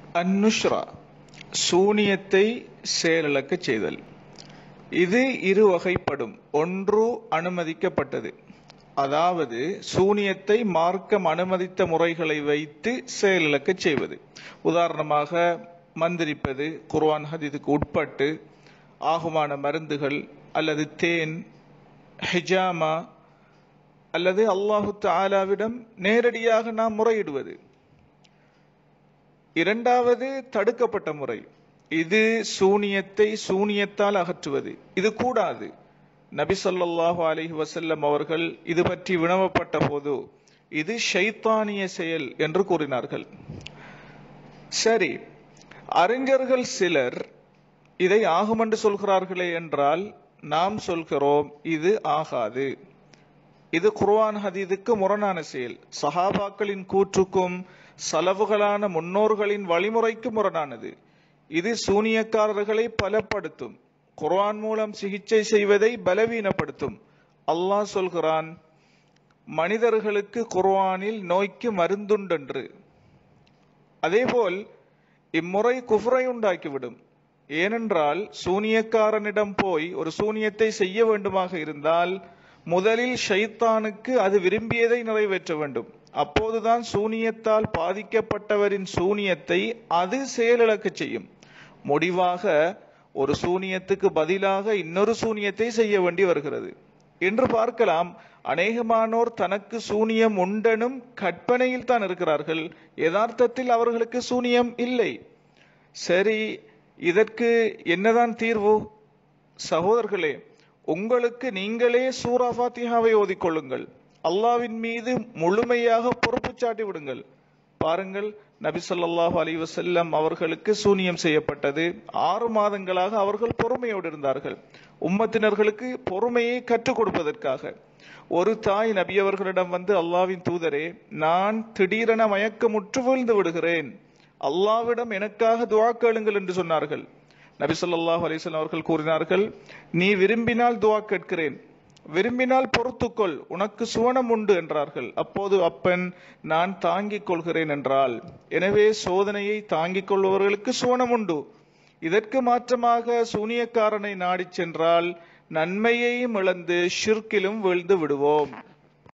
அந்நுஷ்ரா சூனியத்தை செயலிழக்க செய்தல் இது இரு வகைப்படும் ஒன்று அனுமதிக்கப்பட்டது அதாவது சூனியத்தை மார்க்கம் அனுமதித்த முறைகளை வைத்து செயலிழக்க செய்வது உதாரணமாக மந்திரிப்பது குர்ஆன் ஹதீதுக்கு உட்பட்டு ஆகுமான மருந்துகள் அல்லது தேன் ஹிஜாமா அல்லது அல்லாஹு தாலாவிடம் நேரடியாக நாம் முறையிடுவது இரண்டாவது தடுக்கப்பட்ட முறை இது சூனியத்தை சூனியத்தால் அகற்றுவது இது கூடாது நபி ஸல்லல்லாஹு அலைஹி வஸல்லம் அவர்கள் இது பற்றி வினவப்பட்ட போது இது ஷைத்தானிய செயல் என்று கூறினார்கள் சரி அறிஞர்கள் சிலர் இதை ஆகும் என்று சொல்கிறார்களே என்றால் நாம் சொல்கிறோம் இது ஆகாது இது குர்ஆன் ஹதீதுக்கு முரணான செயல் சஹாபாக்களின் கூற்றுக்கும் சலவுகளான முன்னோர்களின் வழிமுறைக்கு முரணானது இது சூனியக்காரர்களை பலப்படுத்தும் குர்ஆன் மூலம் சிகிச்சை செய்வதை பலவீனப்படுத்தும் அல்லாஹ் சொல்கிறான் மனிதர்களுக்கு குர்ஆனில் நோய்க்கு மருந்துண்டென்று அதேபோல் இம்முறை குஃப்ரை உண்டாக்கிவிடும் ஏனென்றால் சூனியக்காரனிடம் போய் ஒரு சூனியத்தை செய்ய வேண்டுமாக இருந்தால் முதலில் ஷைத்தானுக்கு அது விரும்பியதை நிறைவேற்ற வேண்டும் அப்போதுதான் சூனியத்தால் பாதிக்கப்பட்டவரின் சூனியத்தை அது செயலிழக்க செய்யும் முடிவாக ஒரு சூனியத்துக்கு பதிலாக இன்னொரு சூனியத்தை செய்ய வேண்டி வருகிறது என்று பார்க்கலாம் அநேகமானோர் தனக்கு சூனியம் உண்டனும் கற்பனையில் தான் இருக்கிறார்கள் யதார்த்தத்தில் அவர்களுக்கு சூனியம் இல்லை சரி இதற்கு என்னதான் தீர்வு சகோதரர்களே உங்களுக்கு நீங்களே சூரா ஃபாத்திஹாவை ஓதிக்கொள்ளுங்கள் அல்லாவின் மீது முழுமையாக பொறுப்பு சாட்டி விடுங்கள் பாருங்கள் நபி ஸல்லல்லாஹு அலைஹி வஸல்லம் அவர்களுக்கு சூனியம் செய்யப்பட்டது ஆறு மாதங்களாக அவர்கள் பொறுமையோடு இருந்தார்கள் உம்மத்தினர்களுக்கு பொறுமையை கற்றுக் கொடுப்பதற்காக ஒரு தாய் நபி அவர்களிடம் வந்து அல்லாவின் தூதரே நான் திடீரென மயக்கமுற்று வீழ்ந்து விடுகிறேன் அல்லாவிடம் எனக்காக துவா கேளுங்கள் என்று சொன்னார்கள் நபி ஸல்லல்லாஹு அலைஹி வஸல்லம் அவர்கள் கூறினார்கள் நீ விரும்பினால் துவா கேட்கிறேன் விரும்பினால் பொறுத்துக்கொள் உனக்கு சுவனம் உண்டு என்றார்கள் அப்போது அப்பன் நான் தாங்கிக் கொள்கிறேன் என்றால் எனவே சோதனையை தாங்கிக் கொள்பவர்களுக்கு சுவனம் உண்டு இதற்கு மாற்றமாக சூனியக்காரனை நாடிச் சென்றால் நன்மையையும் இழந்து ஷிர்கிலும் வீழ்ந்து விடுவோம்